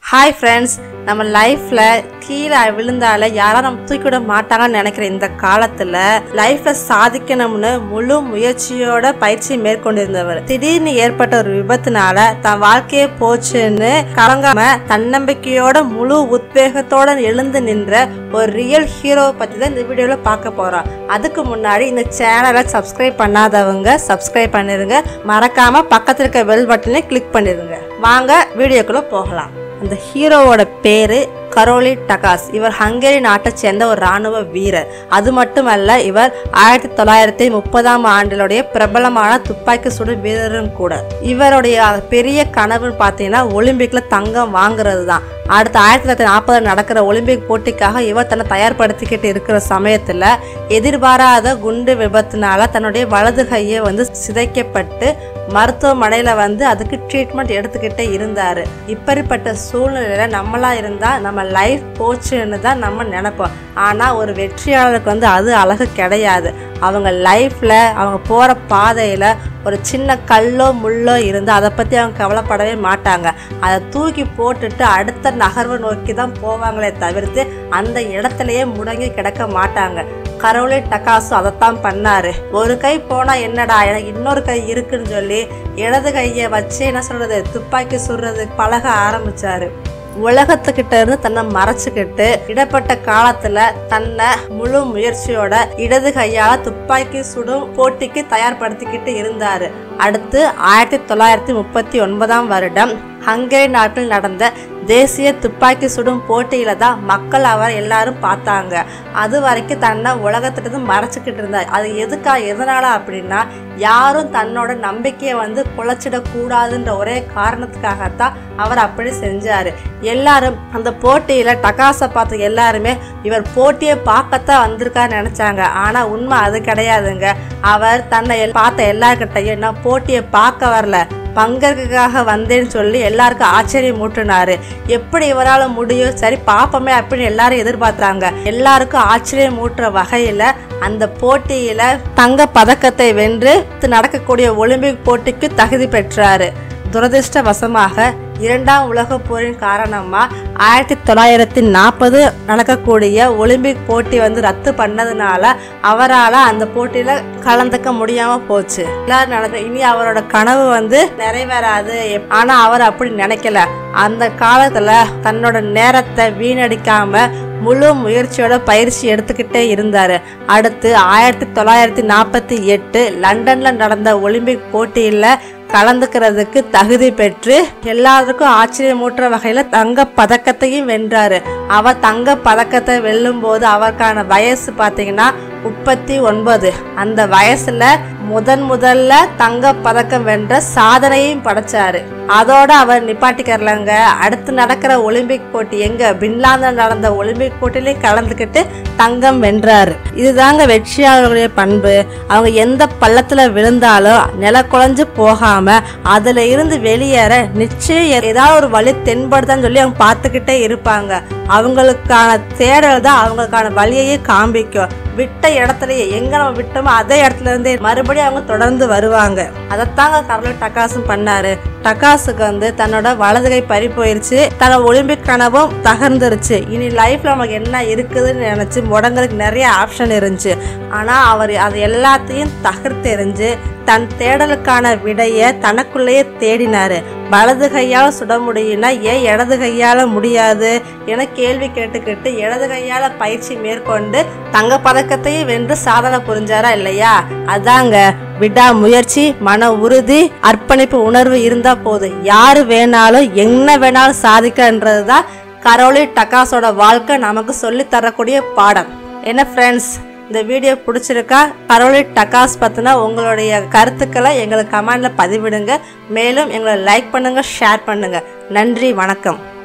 hi friends நம்ம லைஃப்ல கீழே விழுந்தால யாரும் நம்ம தூக்கிவிட மாட்டாங்கன்னு நினைக்கிற இந்த காலத்துல லைஃப்ல சாதிக்கணும்னு முழு முயற்சியோட பயிற்சி மேற்கொண்டிருந்தவர் திடீர்னு ஏற்பட்ட ஒரு விபத்துனால தன் வாழ்க்கையே போச்சுன்னு கலங்காம தன்னம்பிக்கையோட முழு உத்வேகத்தோட எழுந்து நின்ற ஒரு ரியல் ஹீரோவை பத்தி தான் இந்த வீடியோல பார்க்க போறோம் அதுக்கு முன்னாடி இந்த சேனலை சப்ஸ்கிரைப் பண்ணாதவங்க சப்ஸ்கிரைப் பண்ணிருங்க மறக்காம பக்கத்துல இருக்க பெல் பட்டனை கிளிக் பண்ணிருங்க வாங்க வீடியோக்குள்ள போகலாம் அந்த ஹீரோவோட பேரு கரோலி டகாஸ் இவர் ஹங்கேரி நாட்டை சேர்ந்த ஒரு ராணுவ வீரர் அது மட்டுமல்ல இவர் ஆயிரத்தி தொள்ளாயிரத்தி முப்பதாம் ஆண்டிலுடைய பிரபலமான துப்பாக்கி சுடு வீரரும் கூட இவருடைய பெரிய கனவுன்னு பார்த்தீங்கன்னா ஒலிம்பிக்ல தங்கம் வாங்குறது தான் அடுத்த ஆயிரத்தி தொள்ளாயிரத்தி நாற்பது நடக்கிற ஒலிம்பிக் போட்டிக்காக இவர் தன்னை தயார்படுத்திக்கிட்டு இருக்கிற சமயத்தில் எதிர்பாராத குண்டு விபத்துனால தன்னுடைய வலது கையை வந்து சிதைக்கப்பட்டு மருத்துவமனையில் வந்து அதுக்கு ட்ரீட்மெண்ட் எடுத்துக்கிட்டே இருந்தார் இப்படிப்பட்ட சூழ்நிலையில் நம்மளா இருந்தால் நம்ம லைஃப் போச்சுன்னு தான் நம்ம நினைப்போம் ஆனால் ஒரு வெற்றியாளருக்கு வந்து அது அழகு கிடையாது அவங்க லைஃப்பில் அவங்க போகிற பாதையில் ஒரு சின்ன கல்லோ முள்ளோ இருந்து அதை பற்றி அவங்க கவலைப்படவே மாட்டாங்க அதை தூக்கி போட்டுட்டு அடுத்த நகர்வை நோக்கி தான் போவாங்களே தவிர்த்து அந்த இடத்துலையே முடங்கி கிடக்க மாட்டாங்க கரோலி டகாசு அதைத்தான் பண்ணாரு ஒரு கை போனா என்னடா எனக்கு இன்னொரு கை இருக்குன்னு சொல்லி இடது கையை வச்சு என்ன சொல்றது துப்பாக்கி சுடுறது பழக ஆரம்பிச்சாரு உலகத்துக்கிட்ட இருந்து தன்னை மறைச்சுக்கிட்டு இடப்பட்ட காலத்துல தன்னை முழு முயற்சியோட இடது கையால துப்பாக்கி சுடும் போட்டிக்கு தயார்படுத்திக்கிட்டு இருந்தாரு அடுத்து ஆயிரத்தி தொள்ளாயிரத்தி முப்பத்தி ஒன்பதாம் வருடம் ஹங்கேரி நாட்டில் நடந்த தேசிய துப்பாக்கி சுடும் போட்டியில தான் மக்கள் அவர் எல்லாரும் பார்த்தாங்க அது வரைக்கும் தன்னை உலகத்திட்ட மறைச்சிக்கிட்டு இருந்தார் அது எதுக்கா எதனால அப்படின்னா யாரும் தன்னோட நம்பிக்கையை வந்து குலைச்சிடக்கூடாதுன்ற ஒரே காரணத்துக்காகத்தான் அவர் அப்படி செஞ்சாரு எல்லாரும் அந்த போட்டியில டகாசை பார்த்த எல்லாருமே இவர் போட்டியை பார்க்கத்தான் வந்திருக்காரு நினைச்சாங்க ஆனா உண்மை அது கிடையாதுங்க அவர் தன்னை பார்த்த எல்லார்கிட்டையும் நான் போட்டியை பார்க்க வரல பங்கேற்காக வந்தேன்னு சொல்லி எல்லாருக்கும் ஆச்சரியம் மூட்டினாரு எப்படி இவரால் முடியும் சரி பாப்போமே அப்படின்னு எல்லாரும் எதிர்பார்த்தாங்க எல்லாருக்கும் ஆச்சரியம் மூட்டுற வகையில அந்த போட்டியில தங்க பதக்கத்தை வென்று நடக்கக்கூடிய ஒலிம்பிக் போட்டிக்கு தகுதி பெற்றாரு துரதிருஷ்டவசமாக இரண்டாம் உலகப் போரின் காரணமா ஆயிரத்தி தொள்ளாயிரத்தி நாற்பது நடக்கக்கூடிய ஒலிம்பிக் போட்டி வந்து ரத்து பண்ணதுனால அவரால் அந்த போட்டியில கலந்துக்க முடியாம போச்சு எல்லாரும் நடந்த இனி அவரோட கனவு வந்து நிறைவேறாது ஆனா அவர் அப்படி நினைக்கல அந்த காலத்துல தன்னோட நேரத்தை வீணடிக்காம முழு முயற்சியோட பயிற்சி எடுத்துக்கிட்டே இருந்தாரு அடுத்து ஆயிரத்தி தொள்ளாயிரத்தி நாற்பத்தி எட்டு லண்டன்ல நடந்த ஒலிம்பிக் போட்டியில கலந்துக்கிறதுக்கு தகுதி பெற்று எல்லாருக்கும் ஆச்சரியமூட்டுற வகையில தங்க பதக்கத்தையும் வென்றாரு அவர் தங்க பதக்கத்தை வெல்லும் போது அவருக்கான வயசு பார்த்தீங்கன்னா முப்பத்தி ஒன்பது அந்த வயசுல முதன் முதல்ல தங்க பதக்கம் வென்ற சாதனையும் படைச்சாரு அதோட அவர் நிப்பாட்டிக்கிறலங்க அடுத்து நடக்கிற ஒலிம்பிக் போட்டி எங்க பின்லாந்தில் நடந்த ஒலிம்பிக் போட்டிலையும் கலந்துக்கிட்டு தங்கம் வென்றாரு இதுதாங்க வெற்றியாளர்களுடைய பண்பு அவங்க எந்த பள்ளத்துல விழுந்தாலும் நில குழஞ்சு போகாம அதுல இருந்து வெளியேற நிச்சயம் ஏதாவது ஒரு வழி தென்படுதான்னு சொல்லி அவங்க பார்த்துக்கிட்டே இருப்பாங்க அவங்களுக்கான தேடல் தான் அவங்களுக்கான வழியையே காண்பிக்கும் விட்ட இடத்துலயே எங்க நம்ம விட்டோமோ அதே இடத்துல இருந்தே மறுபடியும் அவங்க தொடர்ந்து வருவாங்க அதைத்தாங்க கரல் டக்காசும் பண்ணாரு டக்காஸுக்கு வந்து தன்னோட வலது கை பறி போயிருச்சு தன்னோட ஒலிம்பிக் கனவும் தகர்ந்துருச்சு இனி லைஃப்ல நமக்கு என்ன இருக்குதுன்னு நினைச்சு முடங்குறதுக்கு நிறைய ஆப்ஷன் இருந்துச்சு ஆனா அவர் அது எல்லாத்தையும் தகர்த்தெறிஞ்சு தன் தேடலுக்கான விடைய தனக்குள்ளேயே தேடினாரு வலது கையால் சுட முடியும்னா ஏன் இடது கையால் முடியாது என கேள்வி கேட்டுக்கிட்டு இடது கையால் பயிற்சி மேற்கொண்டு தங்க பதக்கத்தையும் வென்று சாதனை புரிஞ்சாரா இல்லையா அதாங்க விடா முயற்சி மன உறுதி அர்ப்பணிப்பு உணர்வு இருந்தா போதும் யாரு வேணாலும் என்ன வேணாலும் சாதிக்கன்றது தான் கரோலி டக்காஸோட வாழ்க்கை நமக்கு சொல்லி தரக்கூடிய பாடம் என்ன ஃப்ரெண்ட்ஸ் இந்த வீடியோ பிடிச்சிருக்கா கரோலி டக்காஸ் பற்றின உங்களுடைய கருத்துக்களை எங்களுக்கு கமெண்டில் பதிவிடுங்க மேலும் எங்களை லைக் பண்ணுங்கள் ஷேர் பண்ணுங்கள் நன்றி வணக்கம்